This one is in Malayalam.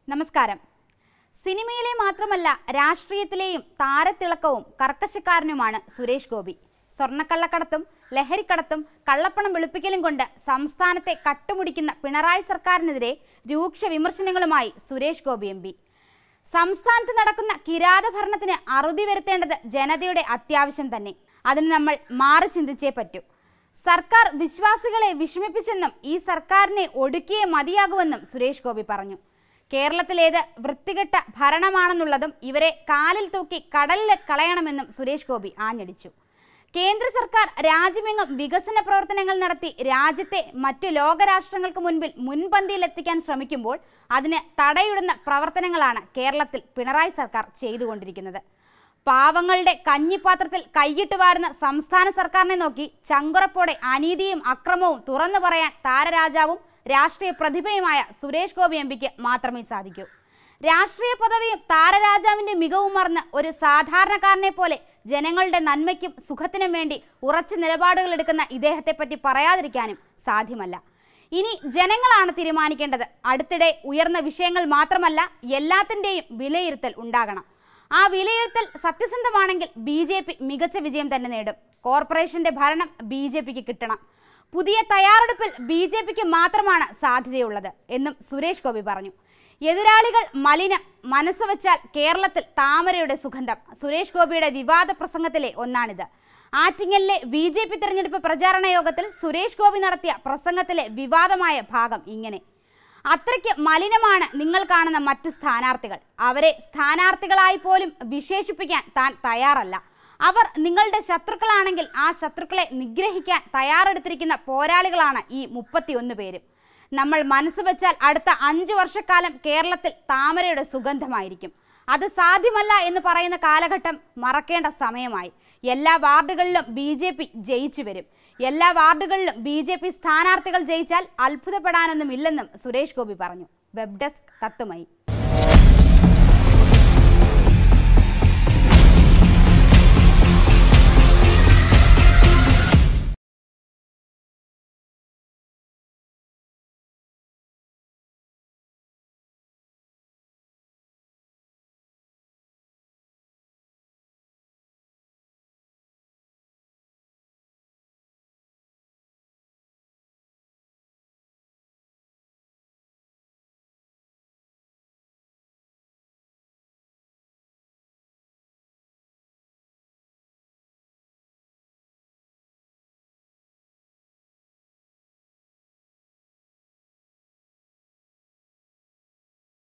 നമസ്കാരം സിനിമയിലെ മാത്രമല്ല രാഷ്ട്രീയത്തിലെയും താരത്തിളക്കവും കർക്കശക്കാരനുമാണ് സുരേഷ് ഗോപി സ്വർണ്ണക്കള്ളക്കടത്തും ലഹരിക്കടത്തും കള്ളപ്പണം വെളുപ്പിക്കലും കൊണ്ട് സംസ്ഥാനത്തെ കട്ടുമുടിക്കുന്ന പിണറായി സർക്കാരിനെതിരെ രൂക്ഷ വിമർശനങ്ങളുമായി സുരേഷ് ഗോപി എം പി സംസ്ഥാനത്ത് നടക്കുന്ന കിരാത ഭരണത്തിന് അറുതി വരുത്തേണ്ടത് ജനതയുടെ അത്യാവശ്യം തന്നെ അതിന് നമ്മൾ മാറി ചിന്തിച്ചേ പറ്റൂ സർക്കാർ വിശ്വാസികളെ വിഷമിപ്പിച്ചെന്നും ഈ സർക്കാരിനെ ഒടുക്കിയേ മതിയാകുമെന്നും സുരേഷ് ഗോപി പറഞ്ഞു കേരളത്തിലേത് വൃത്തികെട്ട ഭരണമാണെന്നുള്ളതും ഇവരെ കാലിൽ തൂക്കി കടലിൽ കളയണമെന്നും സുരേഷ് ഗോപി ആഞ്ഞടിച്ചു കേന്ദ്ര സർക്കാർ രാജ്യമെങ്ങും വികസന പ്രവർത്തനങ്ങൾ നടത്തി രാജ്യത്തെ മറ്റു ലോകരാഷ്ട്രങ്ങൾക്ക് മുൻപിൽ മുൻപന്തിയിലെത്തിക്കാൻ ശ്രമിക്കുമ്പോൾ അതിന് തടയിടുന്ന പ്രവർത്തനങ്ങളാണ് കേരളത്തിൽ പിണറായി സർക്കാർ ചെയ്തുകൊണ്ടിരിക്കുന്നത് പാവങ്ങളുടെ കഞ്ഞിപ്പാത്രത്തിൽ കൈയിട്ട് വാരുന്ന സംസ്ഥാന സർക്കാരിനെ നോക്കി ചങ്കുറപ്പോടെ അനീതിയും അക്രമവും തുറന്നു പറയാൻ താരരാജാവും രാഷ്ട്രീയ പ്രതിഭയുമായ സുരേഷ് ഗോപി എം പിക്ക് മാത്രമേ സാധിക്കൂ രാഷ്ട്രീയ പദവിയും താരരാജാവിന്റെ മികവും മറന്ന് ഒരു സാധാരണക്കാരനെ പോലെ ജനങ്ങളുടെ നന്മയ്ക്കും സുഖത്തിനും വേണ്ടി ഉറച്ച നിലപാടുകൾ എടുക്കുന്ന ഇദ്ദേഹത്തെ പറ്റി പറയാതിരിക്കാനും സാധ്യമല്ല ഇനി ജനങ്ങളാണ് തീരുമാനിക്കേണ്ടത് അടുത്തിടെ ഉയർന്ന വിഷയങ്ങൾ മാത്രമല്ല എല്ലാത്തിൻ്റെയും വിലയിരുത്തൽ ഉണ്ടാകണം ആ വിലയിരുത്തൽ സത്യസന്ധമാണെങ്കിൽ ബി ജെ പി മികച്ച വിജയം തന്നെ നേടും കോർപ്പറേഷന്റെ ഭരണം ബി ജെ പിക്ക് കിട്ടണം പുതിയ തയ്യാറെടുപ്പിൽ ബി ജെ പിക്ക് മാത്രമാണ് സാധ്യതയുള്ളത് എന്നും സുരേഷ് ഗോപി പറഞ്ഞു എതിരാളികൾ മലിനം മനസ്സ് വച്ചാൽ കേരളത്തിൽ താമരയുടെ സുഗന്ധം സുരേഷ് ഗോപിയുടെ വിവാദ പ്രസംഗത്തിലെ ഒന്നാണിത് ആറ്റിങ്ങലിലെ ബി ജെ പി തെരഞ്ഞെടുപ്പ് പ്രചാരണ യോഗത്തിൽ സുരേഷ് ഗോപി നടത്തിയ പ്രസംഗത്തിലെ വിവാദമായ ഭാഗം ഇങ്ങനെ അത്രയ്ക്ക് മലിനമാണ് നിങ്ങൾ കാണുന്ന മറ്റ് സ്ഥാനാർത്ഥികൾ അവരെ സ്ഥാനാർത്ഥികളായി പോലും വിശേഷിപ്പിക്കാൻ താൻ തയ്യാറല്ല അവർ നിങ്ങളുടെ ശത്രുക്കളാണെങ്കിൽ ആ ശത്രുക്കളെ നിഗ്രഹിക്കാൻ തയ്യാറെടുത്തിരിക്കുന്ന പോരാളികളാണ് ഈ മുപ്പത്തിയൊന്ന് പേരും നമ്മൾ മനസ്സ് വെച്ചാൽ അടുത്ത അഞ്ച് വർഷക്കാലം കേരളത്തിൽ താമരയുടെ സുഗന്ധമായിരിക്കും അത് സാധ്യമല്ല എന്ന് പറയുന്ന കാലഘട്ടം മറക്കേണ്ട സമയമായി എല്ലാ വാർഡുകളിലും ബി ജെ പി ജയിച്ചു വരും എല്ലാ വാർഡുകളിലും ബി ജെ പി സ്ഥാനാർത്ഥികൾ ജയിച്ചാൽ അത്ഭുതപ്പെടാനൊന്നുമില്ലെന്നും സുരേഷ് ഗോപി പറഞ്ഞു വെബ് ഡെസ്ക് തത്തുമൈ